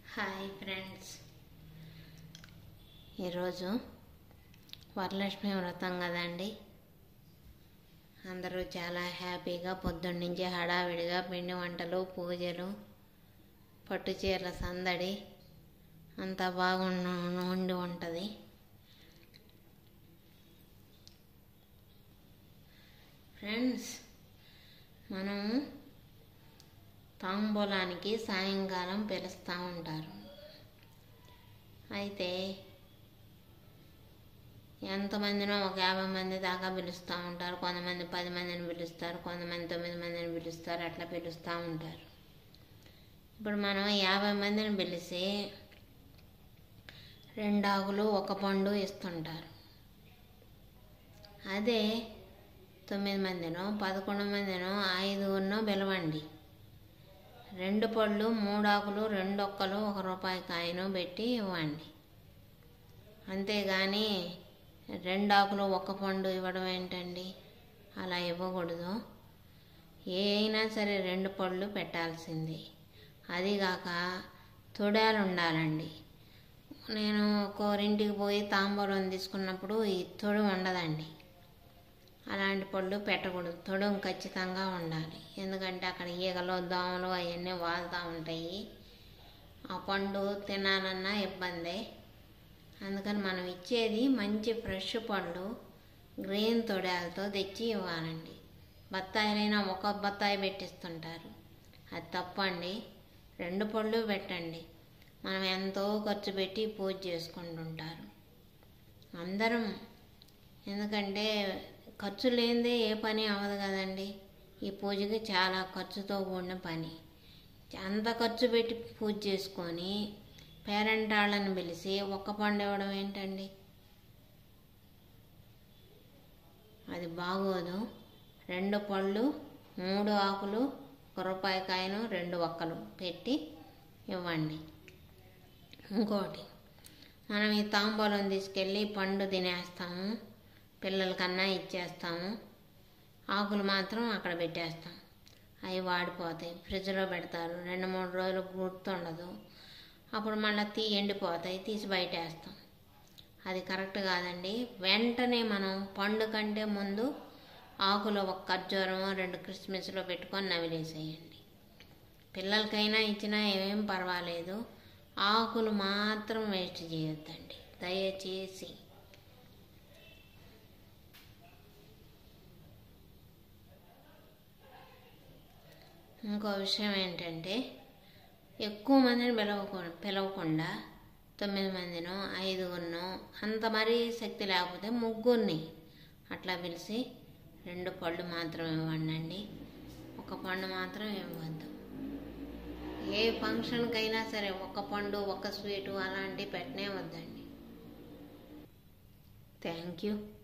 hi friends ఈరోజు వరలక్ష్మి వ్రతం కదండి అందరూ చాలా హ్యాపీగా పొద్దున్నుంచి హడావిడిగా పిండి వంటలు పూజలు పట్టు చీరల సందడి అంతా బాగుండ ఉండి ఉంటుంది ఫ్రెండ్స్ మనం తాంబూలానికి సాయంకాలం పిలుస్తూ ఉంటారు అయితే ఎంతమందినో ఒక యాభై మంది దాకా పిలుస్తూ ఉంటారు కొంతమంది పది మందిని పిలుస్తారు కొంతమంది తొమ్మిది మందిని పిలుస్తారు అట్లా పిలుస్తూ ఉంటారు ఇప్పుడు మనం యాభై మందిని పిలిచి రెండు ఆకులు ఒక పండు ఇస్తుంటారు అదే తొమ్మిది మందినో పదకొండు మందినో ఐదుగురినో పిలవండి రెండు పళ్ళు మూడు ఆకులు రెండు ఒక్కలు ఒక రూపాయి కాయను పెట్టి ఇవ్వండి అంతేగాని రెండు ఆకులు ఒక్క పండు ఇవ్వడం ఏంటండి అలా ఇవ్వకూడదు ఏ అయినా సరే రెండు పళ్ళు పెట్టాల్సింది అదిగాక తొడాలు ఉండాలండి నేను కోరింటికి పోయి తాంబూలం తీసుకున్నప్పుడు ఈ తొడు ఉండదండి అలాంటి పళ్ళు పెట్టకూడదు తొడుం ఖచ్చితంగా ఉండాలి ఎందుకంటే అక్కడ ఈగలు దోమలు అవన్నీ వాళ్తూ ఉంటాయి ఆ పండు తినాలన్నా ఇబ్బందే అందుకని మనం ఇచ్చేది మంచి ఫ్రెష్ పళ్ళు గ్రీన్ తొడాలతో తెచ్చి ఇవ్వాలండి బత్తాయిలైనా ఒక బత్తాయి పెట్టిస్తుంటారు అది తప్పండి రెండు పళ్ళు పెట్టండి మనం ఎంతో ఖర్చు పెట్టి పూజ చేసుకుంటుంటారు అందరం ఎందుకంటే ఖర్చు లేనిదే ఏ పని అవ్వదు కదండి ఈ పూజకి చాలా ఖర్చుతో కూడిన పని అంత ఖర్చు పెట్టి పూజ చేసుకొని పేరెంట్ వాళ్ళని పిలిచి ఒక్క పండు ఇవ్వడం ఏంటండి అది బాగోదు రెండు పళ్ళు మూడు ఆకులు ఒక రూపాయి కాయను రెండు ఒక్కలు పెట్టి ఇవ్వండి ఇంకోటి మనం ఈ తాంబూలం తీసుకెళ్ళి పండు తినేస్తాము పిల్లలకన్నా ఇచ్చేస్తాము ఆకులు మాత్రం అక్కడ పెట్టేస్తాం అవి వాడిపోతాయి ఫ్రిడ్జ్లో పెడతారు రెండు మూడు రోజులు గుర్తుండదు అప్పుడు మళ్ళీ తీ ఎండిపోతాయి తీసి బయటేస్తాం అది కరెక్ట్ కాదండి వెంటనే మనం పండు కంటే ముందు ఆకులు ఒక ఖర్జూరం రెండు క్రిస్మస్లో పెట్టుకొని నవిలేసేయండి పిల్లలకైనా ఇచ్చినా ఏమేం పర్వాలేదు ఆకులు మాత్రం వేస్ట్ చేయొద్దండి దయచేసి ఇంకో విషయం ఏంటంటే ఎక్కువ మందిని పిలవకు పిలవకుండా తొమ్మిది మందినో ఐదుగురినో అంత మరీ శక్తి లేకపోతే ముగ్గురిని అట్లా పిలిచి రెండు పళ్ళు మాత్రం ఇవ్వండి ఒక పండు మాత్రం ఇవ్వద్దు ఏ ఫంక్షన్కైనా సరే ఒక పండు ఒక స్వీటు అలాంటివి పెట్టనే వద్దండి థ్యాంక్ యూ